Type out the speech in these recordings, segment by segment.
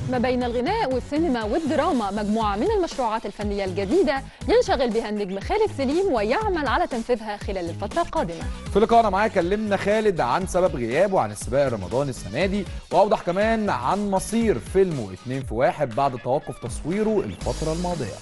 ما بين الغناء والسينما والدراما مجموعة من المشروعات الفنية الجديدة ينشغل بها النجم خالد سليم ويعمل على تنفيذها خلال الفترة القادمة في لقائنا معاه كلمنا خالد عن سبب غيابه عن السباق رمضان السنه دي واوضح كمان عن مصير فيلمه اتنين في واحد بعد توقف تصويره الفتره الماضيه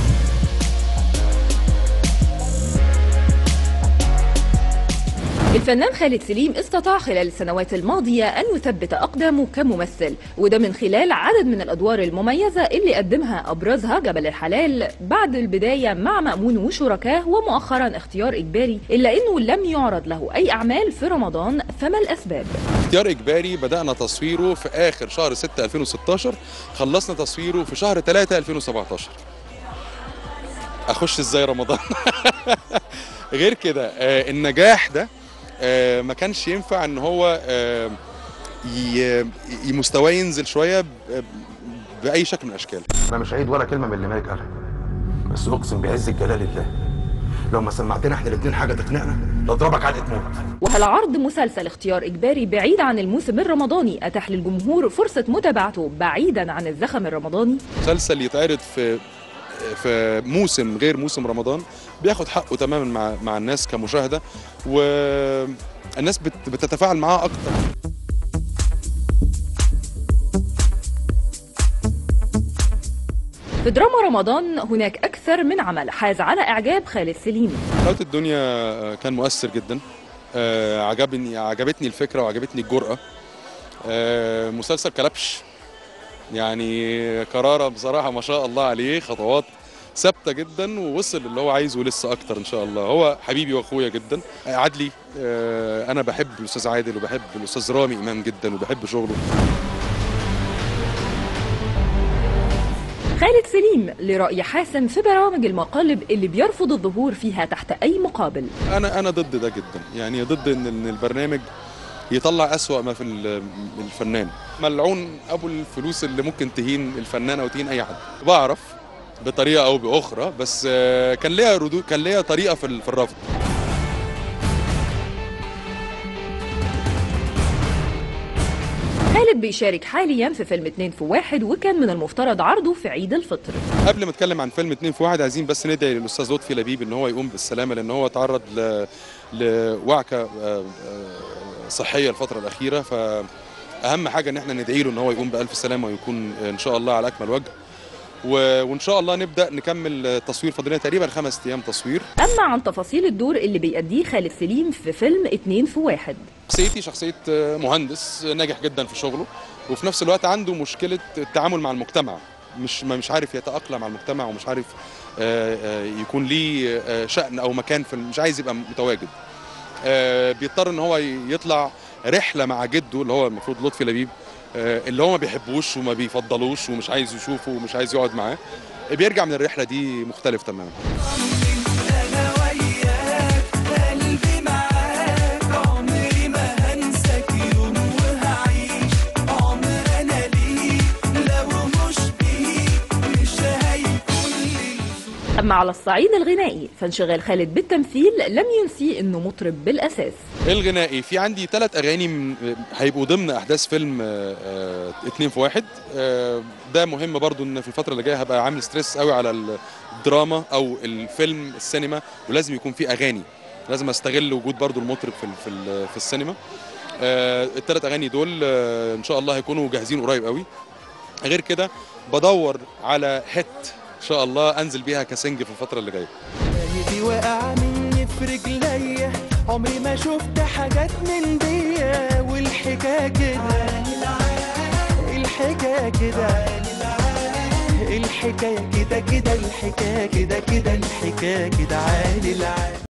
الفنان خالد سليم استطاع خلال السنوات الماضية أن يثبت أقدامه كممثل وده من خلال عدد من الأدوار المميزة اللي قدمها أبرزها جبل الحلال بعد البداية مع مأمون وشركاه ومؤخرا اختيار إجباري إلا أنه لم يعرض له أي أعمال في رمضان فما الأسباب؟ اختيار اجباري بدانا تصويره في اخر شهر 6 2016 خلصنا تصويره في شهر 3 2017 اخش ازاي رمضان غير كده آه، النجاح ده آه، ما كانش ينفع ان هو آه، ي- ي- مستواه ينزل شويه ب- باي شكل من الاشكال انا مش هعيد ولا كلمه من اللي مالك قالها بس اقسم بعز الجلال الله لو ما سمعتنا احنا الاثنين حاجه تقنعنا لاضربك علقه موت وهل عرض مسلسل اختيار إجباري بعيد عن الموسم الرمضاني أتاح للجمهور فرصة متابعته بعيدا عن الزخم الرمضاني؟ مسلسل يتعرض في في موسم غير موسم رمضان بياخد حقه تماما مع مع الناس كمشاهده والناس بت- بتتفاعل معاه اكتر في دراما رمضان هناك أكثر من عمل حاز على إعجاب خالد سليم حلاوه الدنيا كان مؤثر جدا آه، عجبني عجبتني الفكره وعجبتني الجرأه آه، مسلسل كلبش يعني قراره بصراحه ما شاء الله عليه خطوات ثابته جدا ووصل اللي هو عايزه لسه اكتر ان شاء الله هو حبيبي واخويا جدا آه، عدلي آه، انا بحب الاستاذ عادل وبحب الاستاذ رامي امام جدا وبحب شغله خالد سليم لرأي حاسم في برامج المقالب اللي بيرفض الظهور فيها تحت أي مقابل انا انا ضد ده جدا يعني ضد ان إن البرنامج يطلع أسوأ ما في ال- الفنان ملعون ابو الفلوس اللي ممكن تهين الفنان او تهين اي حد بعرف بطريقه او باخرى بس آه، كان ليها ردود كان ليها طريقه في ال- في الرفض خالد بيشارك حاليا في فيلم اتنين في واحد وكان من المفترض عرضه في عيد الفطر قبل ما اتكلم عن فيلم اتنين في واحد عايزين بس ندعي للاستاذ لطفي لبيب ان هو يقوم بالسلامه لان هو تعرض ل... لوعكه آه، آه، صحيه الفتره الاخيره فاهم حاجه ان احنا ندعي له ان هو يقوم بالف سلامه ويكون ان شاء الله على اكمل وجه و... وان شاء الله نبدا نكمل تصوير فاضلنا تقريبا خمس ايام تصوير أما عن تفاصيل الدور اللي بيأديه خالد سليم في فيلم اتنين في واحد شخصيتي شخصيه مهندس ناجح جدا في شغله وفي نفس الوقت عنده مشكله التعامل مع المجتمع مش ما- مش عارف يتاقلم مع المجتمع ومش عارف آه، آه، يكون ليه آه، شأن او مكان في مش عايز يبقى متواجد آه، بيضطر ان هو يطلع رحله مع جده اللي هو المفروض لطفي لبيب آه، اللي هو ما بيحبوش وما بيفضلوش ومش عايز يشوفه ومش عايز يقعد معاه بيرجع من الرحله دي مختلف تماما انا وياك قلبي معاك عمري ما هنساك يوم وهعيش عمر انا ليك لو مش بيك مش هيكون لي أما على الصعيد الغنائي فانشغال خالد بالتمثيل لم ينسي أنه مطرب بالأساس الغنائي في عندي ثلاث اغاني من- هيبقوا ضمن احداث فيلم آه، آه، اتنين في واحد آه، ده مهم برضو ان في الفتره اللي جايه هبقى عامل ستريس قوي على الدراما او الفيلم السينما ولازم يكون في اغاني لازم استغل وجود برضو المطرب في ال- في ال- في السينما آه، الثلاث اغاني دول آه، ان شاء الله هيكونوا جاهزين قريب قوي غير كده بدور على هيت ان شاء الله انزل بيها كسنجل في الفتره اللي جايه ايدي واقعة مني في رجليا عمري ما شفت حاجات من دي والحكاية كده الحكاية كده الحكاية كده كده الحكاية كده كده الحكاية كده عالي العالي